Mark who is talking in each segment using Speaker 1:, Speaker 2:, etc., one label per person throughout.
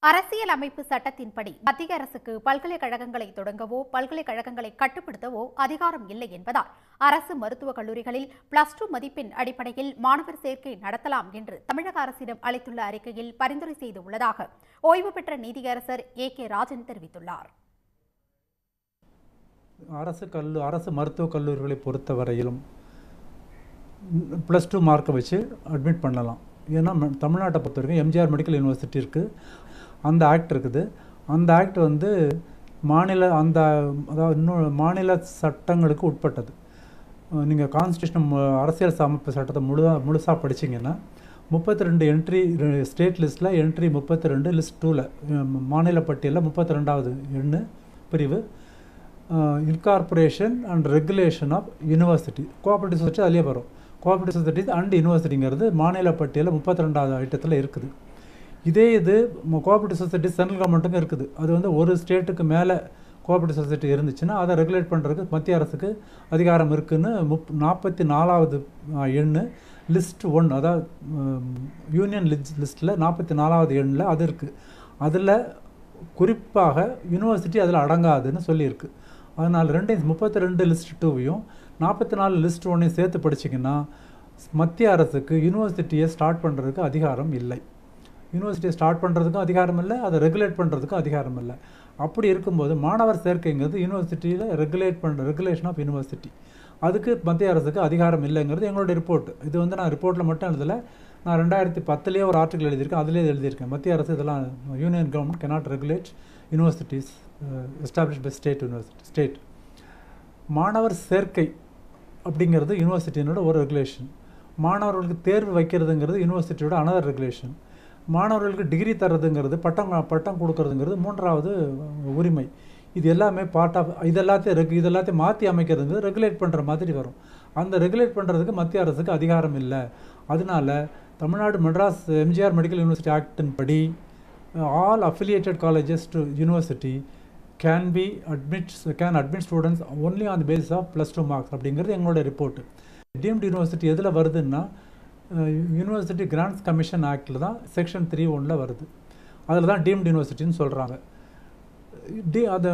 Speaker 1: அரசியலமைப்பு சட்டத்தின்படி மத்திய அரசுக்கு பல்கலைக்கழகங்களை தொடங்கவோ பல்கலைக்கழகங்களை கட்டுப்படுத்தவோ அதிகாரம் இல்லை என்பதால் அரசு மருத்துவக் கல்லூரிகளில் பிளஸ் டூ மதிப்பெண் அடிப்படையில் மாணவர் சேர்க்கை நடத்தலாம் என்று தமிழக அரசிடம் அளித்துள்ள அறிக்கையில் பரிந்துரை செய்துள்ளதாக ஓய்வு பெற்ற நீதியரசர் ஏ கே ராஜன் தெரிவித்துள்ளார்
Speaker 2: அரசு கல்லு அரசு மருத்துவக் கல்லூரிகளை பொறுத்தவரையிலும் ப்ளஸ் டூ மார்க்கை வச்சு அட்மிட் பண்ணலாம் ஏன்னா ம- தமிழ்நாட்டை பொறுத்த வரைக்கும் எம்ஜிஆர் மெடிக்கல் யூனிவர்சிட்டி இருக்குது அந்த ஆக்ட் இருக்குது அந்த ஆக்ட் வந்து மாநில அந்த அதாவது இன்னும் மாநில சட்டங்களுக்கு உட்பட்டது நீங்கள் கான்ஸ்டியூஷன் அரசியல் அமைப்பு சட்டத்தை முழுதா முழுசாக படிச்சீங்கன்னா முப்பத்தி ரெண்டு என்ட்ரி ஸ்டேட் லிஸ்ட்டில் என்ட்ரி முப்பத்தி ரெண்டு லிஸ்ட் டூவில் மாநில பட்டியலில் முப்பத்தி ரெண்டாவது எண்ணு பிரிவு incorporation and regulation of university cooperative society அதிலே வரும் கோஆபரேட்டிவ் சொசைட்டி அண்ட் யூனிவர்சிட்டிங்கிறது மாநில பட்டியலில் முப்பத்தி ரெண்டாவது ஐட்டத்தில் இருக்குது இதே இது கோஆபரேட்டிவ் சொசைட்டி சென்ட்ரல் கவர்மெண்ட்டுக்கும் இருக்குது அது வந்து ஒரு ஸ்டேட்டுக்கு மேலே கோஆபரேட்டிவ் சொசைட்டி இருந்துச்சுன்னா அதை ரெகுலேட் பண்ணுறதுக்கு மத்திய அரசுக்கு அதிகாரம் இருக்குன்னு முப் நாற்பத்தி நாலாவது எண்ணு லிஸ்ட் ஒன் அதாவது யூனியன் லிஸ்ட் லிஸ்ட்டில் நாற்பத்தி நாலாவது எண்ணில் அது இருக்குது அதில் குறிப்பாக யூனிவர்சிட்டி அதில் அடங்காதுன்னு சொல்லியிருக்கு அதனால் ரெண்டையும் முப்பத்தி ரெண்டு லிஸ்ட் டூவையும் நாற்பத்தி நாலு லிஸ்ட் ஒன்றையும் சேர்த்து படிச்சிங்கன்னா மத்திய அரசுக்கு யூனிவர்சிட்டியை ஸ்டார்ட் பண்ணுறதுக்கு அதிகாரம் இல்லை யூனிவர்சிட்டியை ஸ்டார்ட் பண்ணுறதுக்கும் அதிகாரம் இல்லை அதை ரெகுலேட் பண்ணுறதுக்கும் அதிகாரம் இல்லை அப்படி இருக்கும்போது மாணவர் சேர்க்கைங்கிறது யூனிவர்சிட்டியில் ரெகுலேட் பண்ணுற ரெகுலேஷன் ஆஃப் யூனிவர்சிட்டி அதுக்கு மத்திய அரசுக்கு அதிகாரம் இல்லைங்கிறது எங்களுடைய ரிப்போர்ட் இது வந்து நான் ரிப்போர்ட்டில் மட்டும் எழுதலை நான் ரெண்டாயிரத்தி பத்துலேயே ஒரு ஆர்டிக்கல் எழுதியிருக்கேன் அதிலே எழுதியிருக்கேன் மத்திய அரசு இதெல்லாம் union government cannot regulate universities establish by state university state மாணவர் சேர்க்கை அப்படிங்கிறது யூனிவர்சிட்டியினோட ஒரு ரெகுலேஷன் மாணவர்களுக்கு தேர்வு வைக்கிறதுங்கிறது யூனிவர்சிட்டியோட அனதர் ரெகுலேஷன் மாணவர்களுக்கு டிகிரி தர்றதுங்கிறது பட்டம் பட்டம் கொடுக்கறதுங்கிறது மூன்றாவது உரிமை இது எல்லாமே பார்ட் ஆஃப் இது எல்லாத்தையும் ரெகு இது எல்லாத்தையும் மாற்றி அமைக்கிறதுங்கிறது ரெகுலேட் பண்ணுற மாதிரி வரும் அந்த ரெகுலேட் பண்ணுறதுக்கு மத்திய அரசுக்கு அதிகாரம் இல்லை அதனால தமிழ்நாடு மெட்ராஸ் எம்ஜிஆர் மெடிக்கல் யூனிவர்சிட்டி ஆக்டின் படி all affiliated colleges to university can be admit can admit students only on the basis of plus two marks அப்படிங்கிறது எங்களோட ரிப்போர்ட் டீம்டு யூனிவர்சிட்டி எதில் வருதுன்னா யூனிவர்சிட்டி கிராண்ட்ஸ் கமிஷன் ஆக்டில் தான் செக்ஷன் த்ரீ ஒனில் வருது அதில் தான் டீம்டு யூனிவர்சிட்டின்னு சொல்கிறாங்க டி அந்த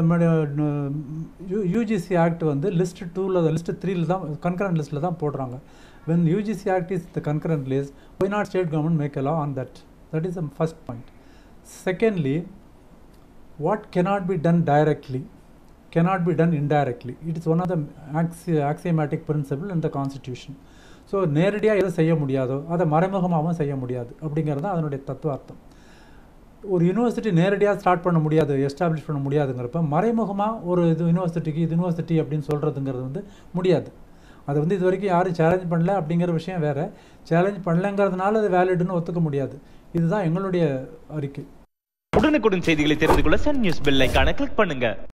Speaker 2: யூஜிசி ஆக்ட் வந்து லிஸ்ட் டூவில் லிஸ்ட் த்ரீல தான் கன்கரண்ட் லிஸ்ட்டில் தான் போடுறாங்க when UGC act is the concurrent list why not state government make a law on that that is the first point secondly what cannot be done directly cannot be done indirectly it is one of the axi- axiomatic principle in the constitution so நேரடியாக எதை செய்ய முடியாதோ அதை மறைமுகமாகவும் செய்ய முடியாது அப்படிங்கிறது தான் அதனுடைய தத்துவார்த்தம் ஒரு யூனிவர்சிட்டி நேரடியாக ஸ்டார்ட் பண்ண முடியாது எஸ்டாப்ளிஷ் பண்ண முடியாதுங்கிறப்ப மறைமுகமாக ஒரு இது யூனிவர்சிட்டிக்கு இது யூனிவர்சிட்டி அப்படின்னு சொல்கிறதுங்கிறது வந்து முடியாது அது வந்து இது வரைக்கும் யாரும் சேலஞ்ச் பண்ணல அப்படிங்கிற விஷயம் வேறு சேலஞ்ச் பண்ணலங்கிறதுனால அது வேலிடுன்னு ஒத்துக்க முடியாது இதுதான் எங்களுடைய அறிக்கை
Speaker 3: உடனுக்குடன் செய்திகளை தெரிந்து கொள்ள சன் நியூஸ் பெல் ஐகானை கிளிக் பண்ணுங்க